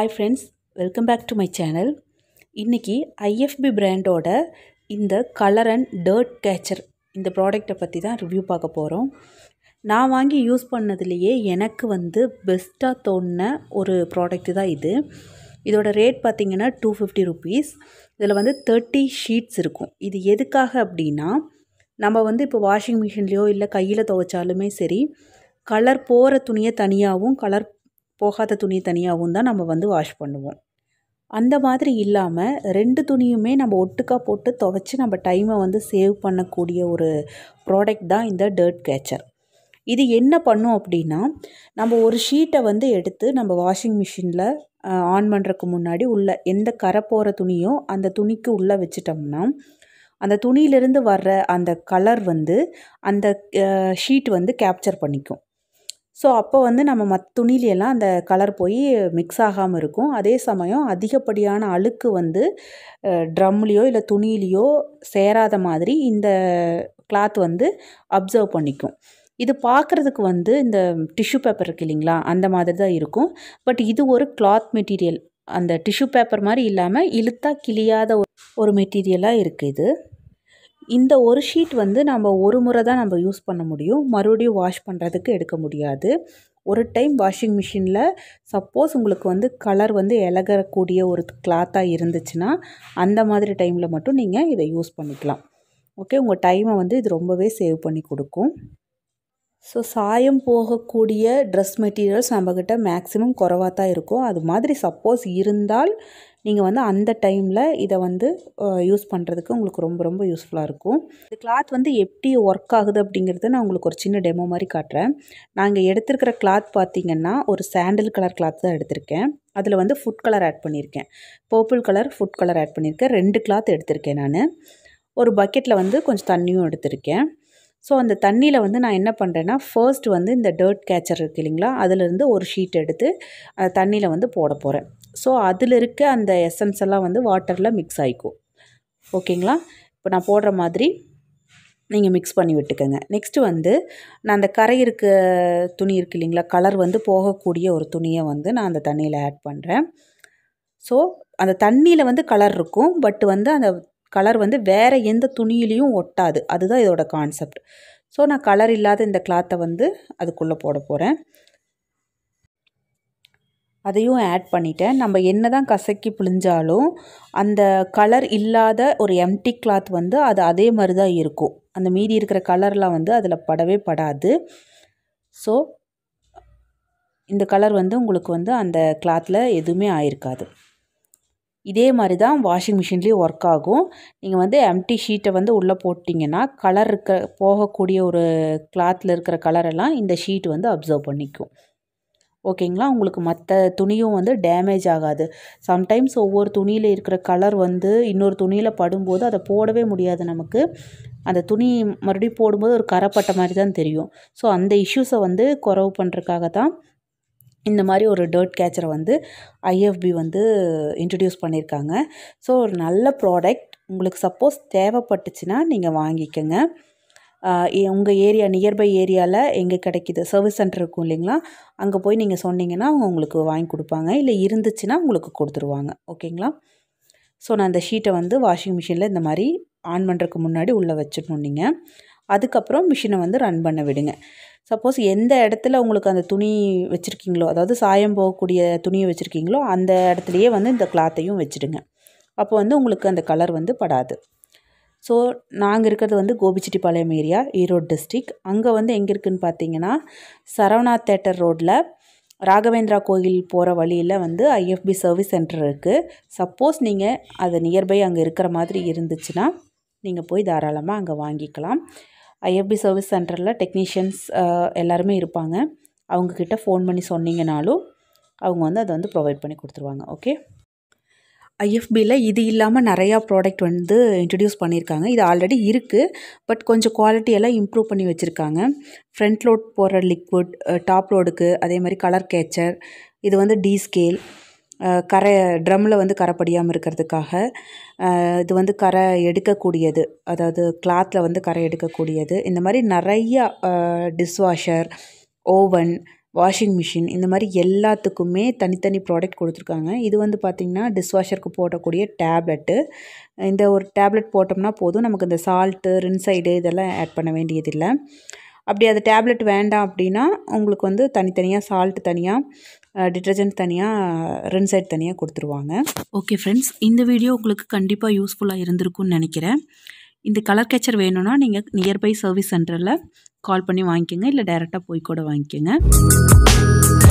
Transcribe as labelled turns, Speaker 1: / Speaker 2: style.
Speaker 1: hi friends welcome back to my channel இன்றைக்கி IFB பிராண்டோட இந்த கலர் அண்ட் டர்ட் கேச்சர் இந்த ப்ராடக்ட்டை பற்றி தான் ரிவ்யூ பார்க்க போகிறோம் நான் வாங்கி யூஸ் பண்ணதுலேயே எனக்கு வந்து பெஸ்ட்டாக தோணின ஒரு ப்ராடக்ட் தான் இது இதோட ரேட் பார்த்திங்கன்னா டூ ஃபிஃப்டி ருபீஸ் இதில் வந்து தேர்ட்டி ஷீட்ஸ் இருக்கும் இது எதுக்காக அப்படின்னா நம்ம வந்து இப்போ வாஷிங் மிஷின்லேயோ இல்லை கையில் துவைச்சாலுமே சரி கலர் போகிற துணியை தனியாகவும் கலர் போகாத துணியை தனியாகவும் தான் நம்ம வந்து வாஷ் பண்ணுவோம் அந்த மாதிரி இல்லாமல் ரெண்டு துணியுமே நம்ம ஒட்டுக்கா போட்டு துவைச்சி நம்ம டைமை வந்து சேவ் பண்ணக்கூடிய ஒரு ப்ராடக்ட் தான் இந்த டர்ட் கேச்சர் இது என்ன பண்ணும் அப்படின்னா நம்ம ஒரு ஷீட்டை வந்து எடுத்து நம்ம வாஷிங் மிஷினில் ஆன் பண்ணுறதுக்கு முன்னாடி உள்ள எந்த கரை போகிற துணியோ அந்த துணிக்கு உள்ளே வச்சிட்டோம்னா அந்த துணியிலேருந்து வர்ற அந்த கலர் வந்து அந்த ஷீட் வந்து கேப்சர் பண்ணிக்கும் ஸோ அப்போ வந்து நம்ம மற்ற துணியிலெல்லாம் அந்த கலர் போய் மிக்ஸ் ஆகாமல் இருக்கும் அதே சமயம் அதிகப்படியான அழுக்கு வந்து ட்ரம்லேயோ இல்லை துணியிலையோ சேராத மாதிரி இந்த கிளாத் வந்து அப்சர்வ் பண்ணிக்கும் இது பார்க்குறதுக்கு வந்து இந்த டிஷ்யூ பேப்பர் இருக்கு இல்லைங்களா அந்த மாதிரி தான் இருக்கும் பட் இது ஒரு கிளாத் மெட்டீரியல் அந்த டிஷ்யூ பேப்பர் மாதிரி இல்லாமல் இழுத்தா கிளியாத ஒரு மெட்டீரியலாக இருக்குது இது இந்த ஒரு ஷீட் வந்து நம்ம ஒரு முறை தான் நம்ம யூஸ் பண்ண முடியும் மறுபடியும் வாஷ் பண்ணுறதுக்கு எடுக்க முடியாது ஒரு டைம் வாஷிங் மிஷினில் சப்போஸ் உங்களுக்கு வந்து கலர் வந்து இலகக்கூடிய ஒரு கிளாத்தாக இருந்துச்சுன்னா அந்த மாதிரி டைமில் மட்டும் நீங்கள் இதை யூஸ் பண்ணிக்கலாம் ஓகே உங்கள் டைமை வந்து இது ரொம்பவே சேவ் பண்ணி கொடுக்கும் ஸோ சாயம் போகக்கூடிய ட்ரெஸ் மெட்டீரியல்ஸ் நம்மக்கிட்ட மேக்ஸிமம் குறவாக தான் இருக்கும் அது மாதிரி சப்போஸ் இருந்தால் நீங்கள் வந்து அந்த டைமில் இதை வந்து யூஸ் பண்ணுறதுக்கு உங்களுக்கு ரொம்ப ரொம்ப யூஸ்ஃபுல்லாக இருக்கும் இந்த கிளாத் வந்து எப்படி ஒர்க் ஆகுது அப்படிங்கிறத நான் உங்களுக்கு ஒரு சின்ன டெமோ மாதிரி காட்டுறேன் நாங்கள் எடுத்திருக்கிற கிளாத் பார்த்திங்கன்னா ஒரு சாண்டில் கலர் கிளாத் தான் எடுத்திருக்கேன் அதில் வந்து ஃபுட் கலர் ஆட் பண்ணியிருக்கேன் purple colour food colour add பண்ணியிருக்கேன் ரெண்டு கிளாத் எடுத்திருக்கேன் நான் ஒரு பக்கெட்டில் வந்து கொஞ்சம் தண்ணியும் எடுத்திருக்கேன் ஸோ அந்த தண்ணியில் வந்து நான் என்ன பண்ணுறேன்னா ஃபர்ஸ்ட் வந்து இந்த டர்ட் கேச்சர் இருக்குது இல்லைங்களா அதிலிருந்து ஒரு ஷீட் எடுத்து அந்த தண்ணியில் வந்து போட போகிறேன் ஸோ அதில் இருக்க அந்த எசன்ஸ் எல்லாம் வந்து வாட்டரில் மிக்ஸ் ஆகிக்கும் ஓகேங்களா இப்போ நான் போடுற மாதிரி நீங்கள் மிக்ஸ் பண்ணி விட்டுக்கோங்க நெக்ஸ்ட்டு வந்து நான் அந்த கரை இருக்க துணி இருக்குது இல்லைங்களா கலர் வந்து போகக்கூடிய ஒரு துணியை வந்து நான் அந்த தண்ணியில் ஆட் பண்ணுறேன் ஸோ அந்த தண்ணியில் வந்து கலர் இருக்கும் பட் வந்து அந்த கலர் வந்து வேறு எந்த துணியிலையும் ஒட்டாது அதுதான் இதோட கான்செப்ட் ஸோ நான் கலர் இல்லாத இந்த கிளாத்தை வந்து அதுக்குள்ளே போட போகிறேன் அதையும் ஆட் பண்ணிட்டேன் நம்ம என்ன தான் கசக்கி பிழிஞ்சாலும் அந்த கலர் இல்லாத ஒரு எம்டி கிளாத் வந்து அது அதே மாதிரி தான் இருக்கும் அந்த மீதி இருக்கிற கலர்லாம் வந்து அதில் படவே படாது ஸோ இந்த கலர் வந்து உங்களுக்கு வந்து அந்த கிளாத்தில் எதுவுமே ஆயிருக்காது இதே மாதிரி தான் வாஷிங் மிஷின்லேயும் ஒர்க் ஆகும் நீங்கள் வந்து எம்டி ஷீட்டை வந்து உள்ளே போட்டிங்கன்னா கலர் இருக்க போகக்கூடிய ஒரு கிளாத்தில் இருக்கிற கலரெல்லாம் இந்த ஷீட் வந்து அப்சர்வ் பண்ணிக்கும் ஓகேங்களா உங்களுக்கு மற்ற துணியும் வந்து டேமேஜ் ஆகாது சம்டைம்ஸ் ஒவ்வொரு துணியில் இருக்கிற கலர் வந்து இன்னொரு துணியில் படும்போது அதை போடவே முடியாது நமக்கு அந்த துணி மறுபடியும் போடும்போது ஒரு கரைப்பட்ட மாதிரி தான் தெரியும் ஸோ அந்த இஷ்யூஸை வந்து குறவு பண்ணுறதுக்காக தான் இந்த மாதிரி ஒரு டர்ட் கேச்சரை வந்து ஐஎஃப்பி வந்து இன்ட்ரடியூஸ் பண்ணியிருக்காங்க ஸோ ஒரு நல்ல ப்ராடக்ட் உங்களுக்கு சப்போஸ் தேவைப்பட்டுச்சுன்னா நீங்கள் வாங்கிக்கோங்க உங்கள் ஏரியா நியர்பை ஏரியாவில் எங்கே கிடைக்கிது சர்வீஸ் சென்டர் இருக்கும் இல்லைங்களா அங்கே போய் நீங்கள் சொன்னீங்கன்னா அவங்க உங்களுக்கு வாங்கி கொடுப்பாங்க இல்லை இருந்துச்சுன்னா உங்களுக்கு கொடுத்துருவாங்க ஓகேங்களா ஸோ நான் அந்த ஷீட்டை வந்து வாஷிங் மிஷினில் இந்த மாதிரி ஆன் பண்ணுறதுக்கு முன்னாடி உள்ளே வச்சிடணும் நீங்கள் அதுக்கப்புறம் மிஷினை வந்து ரன் பண்ண விடுங்க சப்போஸ் எந்த இடத்துல உங்களுக்கு அந்த துணி வச்சுருக்கீங்களோ அதாவது சாயம் போகக்கூடிய துணியை வச்சுருக்கீங்களோ அந்த இடத்துலையே வந்து இந்த கிளாத்தையும் வச்சுடுங்க அப்போ வந்து உங்களுக்கு அந்த கலர் வந்து படாது ஸோ நாங்கள் இருக்கிறது வந்து கோபிச்செட்டிப்பாளையம் ஏரியா ஈரோடு டிஸ்ட்ரிக் அங்கே வந்து எங்கே இருக்குதுன்னு பார்த்தீங்கன்னா சரவணா தேட்டர் ரோட்டில் ராகவேந்திரா கோயில் போகிற வழியில் வந்து ஐஎஃப்பி சர்வீஸ் சென்டர் இருக்குது சப்போஸ் நீங்கள் அது நியர்பை அங்கே இருக்கிற மாதிரி இருந்துச்சுன்னா நீங்கள் போய் தாராளமாக அங்கே வாங்கிக்கலாம் ஐஎஃப்பி சர்வீஸ் சென்டரில் டெக்னீஷியன்ஸ் எல்லாருமே இருப்பாங்க அவங்கக்கிட்ட ஃபோன் பண்ணி சொன்னீங்கனாலும் அவங்க வந்து அதை வந்து ப்ரொவைட் பண்ணி கொடுத்துருவாங்க ஓகே ஐஎஃப்பியில் இது இல்லாமல் நிறையா ப்ராடக்ட் வந்து இன்ட்ரடியூஸ் பண்ணியிருக்காங்க இது ஆல்ரெடி இருக்குது பட் கொஞ்சம் குவாலிட்டியெல்லாம் இம்ப்ரூவ் பண்ணி வச்சுருக்காங்க ஃப்ரண்ட் லோட் போடுற லிக்விட் டாப் லோடுக்கு அதே மாதிரி கலர் கேச்சர் இது வந்து டி ஸ்கேல் கரை ட்ரம்மில் வந்து கரை படியாமல் இருக்கிறதுக்காக இது வந்து கரை எடுக்கக்கூடியது அதாவது கிளாத்தில் வந்து கரை எடுக்கக்கூடியது இந்த மாதிரி நிறையா டிஷ்வாஷர் ஓவன் வாஷிங் மிஷின் இந்த மாதிரி எல்லாத்துக்குமே தனித்தனி ப்ராடக்ட் கொடுத்துருக்காங்க இது வந்து பார்த்திங்கன்னா டிஷ்வாஷருக்கு போடக்கூடிய டேப்லெட்டு இந்த ஒரு டேப்லெட் போட்டோம்னா போதும் நமக்கு இந்த சால்ட்டு ரின்சைடு இதெல்லாம் ஆட் பண்ண வேண்டியதில்லை அப்படி அது டேப்லெட் வேண்டாம் அப்படின்னா உங்களுக்கு வந்து தனித்தனியாக சால்ட் தனியாக டிட்டர்ஜென்ட் தனியாக ரின்சைட் தனியாக கொடுத்துருவாங்க ஓகே ஃப்ரெண்ட்ஸ் இந்த வீடியோ உங்களுக்கு கண்டிப்பாக யூஸ்ஃபுல்லாக இருந்திருக்கும்னு நினைக்கிறேன் இந்த கலர் கேச்சர் வேணும்னா நீங்கள் நியர்பை சர்வீஸ் சென்டரில் கால் பண்ணி வாங்கிக்கோங்க இல்லை டைரெக்டாக போய் கூட வாங்கிக்கோங்க